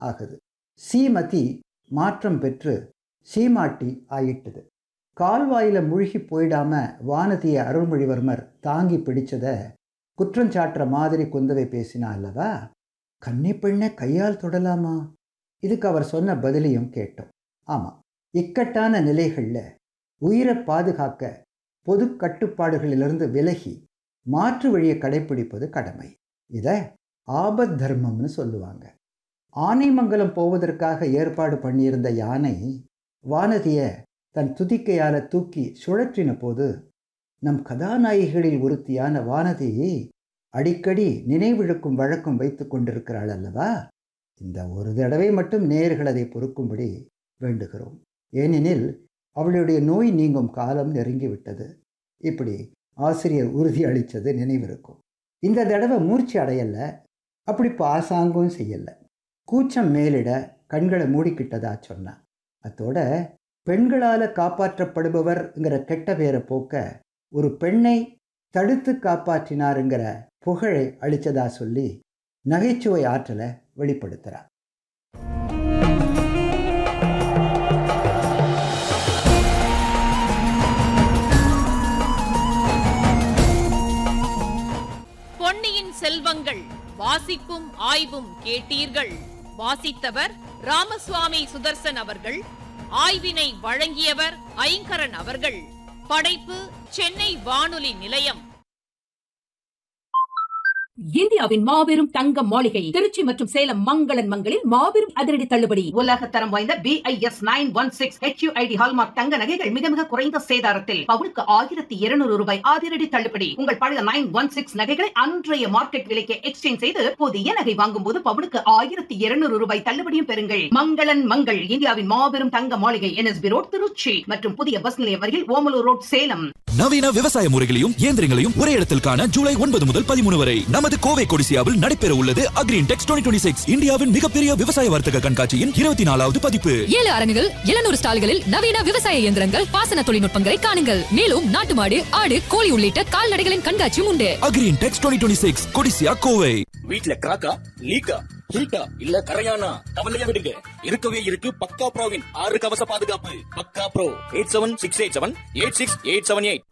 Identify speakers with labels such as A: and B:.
A: ஆகுது சீமதி மாற்றம் பெற்று சீமாட்டி ஆயிட்டுது கால்வாயில முழுகி போயிடாம வானதியை அருள்மொழிவர்மர் தாங்கி பிடிச்சத குற்றஞ்சாட்டுற மாதிரி குந்தவை பேசினா அல்லவா கன்னி பெண்ணை கையால் தொடலாமா இதுக்கு அவர் சொன்ன பதிலையும் கேட்டோம் ஆமாம் இக்கட்டான நிலைகளில் உயிரை பாதுகாக்க பொது கட்டுப்பாடுகளிலிருந்து விலகி மாற்று வழியை கடைப்பிடிப்பது கடமை இதை ஆபத் தர்மம்னு சொல்லுவாங்க ஆனைமங்கலம் போவதற்காக ஏற்பாடு பண்ணியிருந்த யானை வானதியை தன் துதிக்கையால தூக்கி சுழற்றின போது நம் கதாநாயகிகளில் ஒருத்தியான வானதியை அடிக்கடி நினைவிழுக்கும் வழக்கம் வைத்து கொண்டிருக்கிறாள் அல்லவா இந்த ஒரு தடவை மட்டும் நேயர்கள் அதை பொறுக்கும்படி வேண்டுகிறோம் ஏனெனில் அவளுடைய நோய் நீங்கும் காலம் நெருங்கிவிட்டது இப்படி ஆசிரியர் உறுதி அளித்தது நினைவிருக்கும் இந்த தடவை மூர்ச்சி அடையல அப்படி பாசாங்கும் செய்யல கூச்சம் மேலிட கண்களை மூடிக்கிட்டதா சொன்னான் அத்தோட பெண்களால் காப்பாற்றப்படுபவர்ங்கிற கெட்ட பேரை போக்க ஒரு பெண்ணை தடுத்து காப்பாற்றினாருங்கிற புகழை அளித்ததா சொல்லி நகைச்சுவை ஆற்றலை வெளிப்படுத்துகிறார்
B: பொன்னியின் செல்வங்கள் வாசிப்பும் ஆய்வும் கேட்டீர்கள் வாசித்தவர் ராமசுவாமி சுதர்சன் அவர்கள் ஆய்வினை வழங்கியவர் ஐங்கரன் அவர்கள் படைப்பு சென்னை வானொலி நிலையம்
C: இந்தியாவின் மாபெரும் தங்க மாளிகை திருச்சி மற்றும் சேலம் மங்களன் மங்களில் மாபெரும் அதிரடி தள்ளுபடி
D: உலக தரம் வாய்ந்த BIS nine one six HUID hallmark தங்க நகைகள் மிக மிக குறைந்த சேதாரத்தில் பவுனுக்கு ஆயிரத்தி இருநூறு ரூபாய் அதிரடி தள்ளுபடி உங்கள் பழைய நைன் ஒன் சிக்ஸ் நகைகளை அன்றைய மார்க்கெட் விலைக்கு எக்ஸ்சேஞ்ச் செய்து புதிய நகை வாங்கும் போது பவுனுக்கு ஆயிரத்தி இருநூறு ரூபாய் தள்ளுபடியும் பெறுங்கள் மங்களன் மங்கள் இந்தியாவின் மாபெரும் தங்க மாளிகை என்எஸ்பி ரோட் திருச்சி மற்றும் புதிய பஸ் நிலையம் அருகில் ஓமலூர் ரோட் சேலம்
E: நவீன விவசாய முறைகளையும் இயந்திரங்களையும் ஒரே இடத்தில் காண ஜூலை ஒன்பது முதல் பதிமூணு வரை நமது கோவை கொடிசியாவில் நடைபெற உள்ளது அக்ரீன் டெக்ஸ் டுவெண்ட்டி சிக்ஸ் இந்தியாவின் மிகப்பெரிய விவசாய வர்த்தக கண்காட்சியின் இருபத்தி நாலாவது பதிப்பு
F: ஏழு அரங்குகள் எழுநூறு ஸ்டால்களில் நவீன விவசாய இயந்திரங்கள் பாசன தொழில்நுட்பங்களை காணுங்கள் மேலும் நாட்டு மாடு ஆடு கோழி உள்ளிட்ட கால்நடைகளின் கண்காட்சியும் உண்டு
E: Agri Intex twenty six Codissia Kovai
G: வீட்ல கிராக்கா லீக்கா ஹீட்டா இல்ல கரையானா கவலையா விடுங்க இருக்கவே இருக்கு பக்கா ப்ரோவின் ஆறு கவச பாதுகாப்பு பக்கா ப்ரோ eight seven six eight seven eight six eight seven eight